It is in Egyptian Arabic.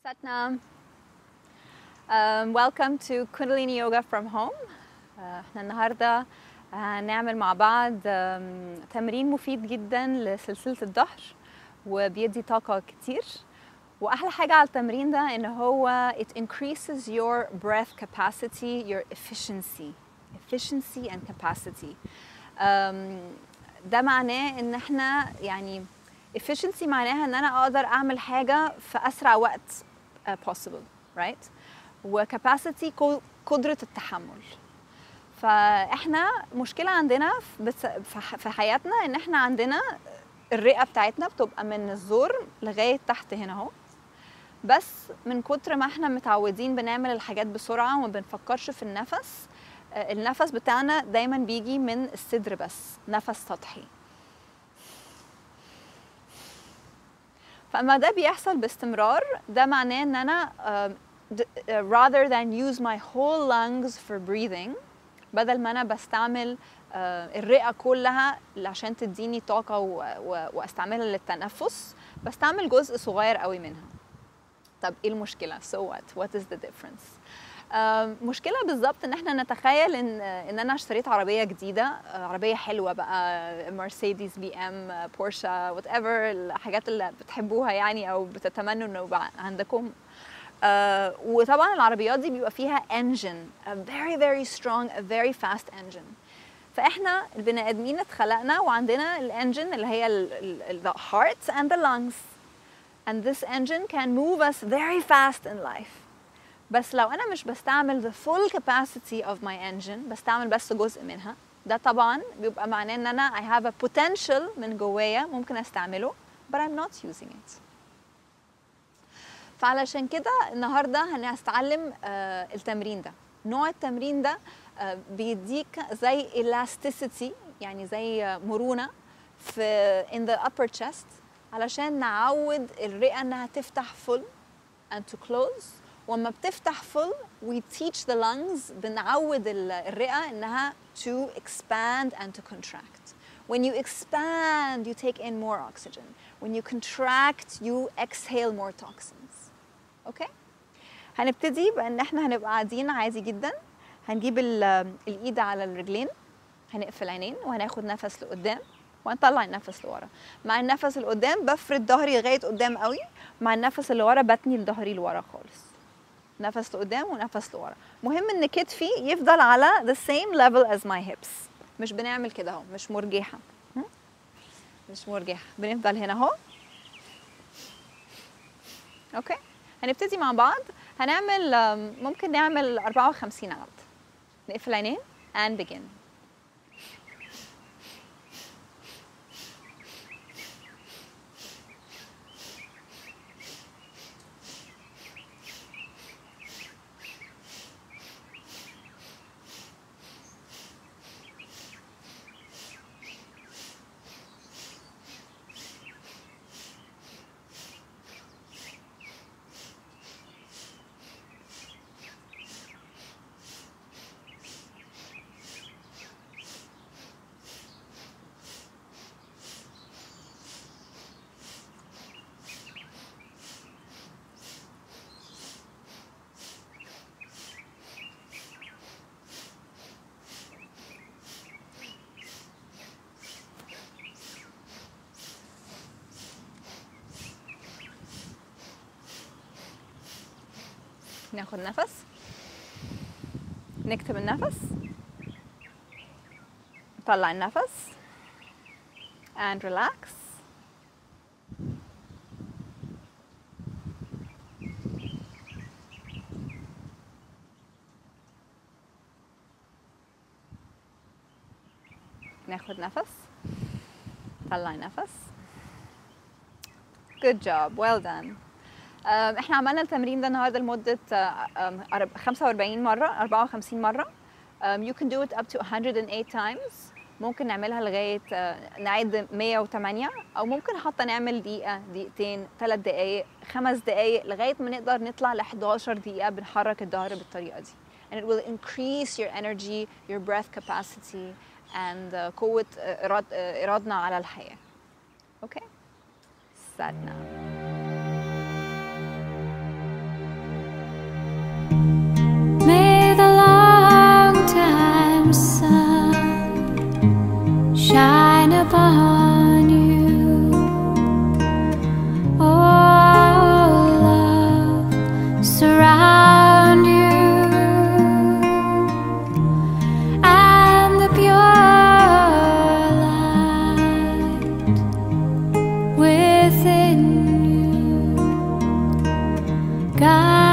Satnam. Um, welcome to Kundalini Yoga from home. Uh, احنا النهارده هنعمل مع بعض um, تمرين مفيد جدا لسلسلة الظهر وبيدي طاقة كتير واحلى حاجة على التمرين ده ان هو it increases your breath capacity, your efficiency, efficiency and capacity. Um, ده معناه ان احنا يعني efficiency معناها ان انا اقدر اعمل حاجة في اسرع وقت uh, possible, right? وكاباسيتي قدرة التحمل فاحنا مشكلة عندنا في بس- في ح- في حياتنا ان احنا عندنا الرئة بتاعتنا بتبقى من الزور لغاية تحت هنا اهو بس من كتر ما احنا متعودين بنعمل الحاجات بسرعة وما بنفكرش في النفس آه، النفس بتاعنا دايما بيجي من الصدر بس نفس سطحي فاما ده بيحصل باستمرار ده معناه ان انا آم، د- آه، rather than use my whole lungs for breathing بدل ما انا بستعمل آه، الرئه كلها عشان تديني طاقه و- و- واستعملها للتنفس بستعمل جزء صغير قوي منها طب ايه المشكله so what what is the difference آم، مشكله بالظبط ان احنا نتخيل ان ان انا اشتريت عربيه جديده آه، عربيه حلوه بقى مرسيدس بي ام بورشا وات ايفر الحاجات اللي بتحبوها يعني او بتتمنوا انه يبقى عندكم آه، وطبعا العربيات دي بيبقى فيها engine a very very strong a very fast engine فاحنا البني ادمين اتخلقنا وعندنا الانجن اللي هي ال- ال- ال- the heart and the lungs and this engine can move us very fast in life بس لو انا مش بستعمل the full capacity of my engine بستعمل بس جزء منها ده طبعا بيبقى معناه ان انا I have a potential من جوايا ممكن استعمله but I'm not using it فعلشان كده النهارده هنستعلم آه، التمرين ده نوع التمرين ده آه، بيديك زي elasticity يعني زي آه، مرونة في in the upper chest علشان نعود الرئة انها تفتح full and to close وما بتفتح full we teach the lungs بنعود ال- الرئة انها to expand and to contract when you expand you take in more oxygen when you contract you exhale more toxins اوكي هنبتدي بان احنا هنبقى قاعدين عادي جدا هنجيب ال- الايد على الرجلين هنقفل عينين وهناخد نفس لقدام وهنطلع النفس لورا مع النفس اللي قدام بفرد ظهري لغايه قدام قوي مع النفس اللي ورا بتني لظهري لورا خالص نفس لقدام ونفس لورا مهم ان كتفي يفضل على the same level as my hips مش بنعمل كده اهو مش مرجحه م? مش مرجحه بنفضل هنا اهو اوكي هنبتدي مع بعض هنعمل آم، ممكن نعمل 54 عد نقفل عينين and begin ناخد نفس نكتب النفس نطلع النفس and relax ناخد نفس طلع نفس good job well done آم، احنا عملنا التمرين ده النهارده لمده آه، آم، أرب- 45 مره 54 مره um, you can do it up to 108 times ممكن نعملها لغايه آه، نعد 108 او ممكن حتى نعمل دقيقه دقيقتين ثلاث دقائق خمس دقائق لغايه ما نقدر نطلع ل 11 دقيقه بنحرك الظهر بالطريقه دي and it will increase your energy your breath capacity and uh, قوه آه، إراد, آه، ارادنا على الحياه اوكي سادنا May the long time sun shine upon you. Oh, love surround you and the pure light within you. God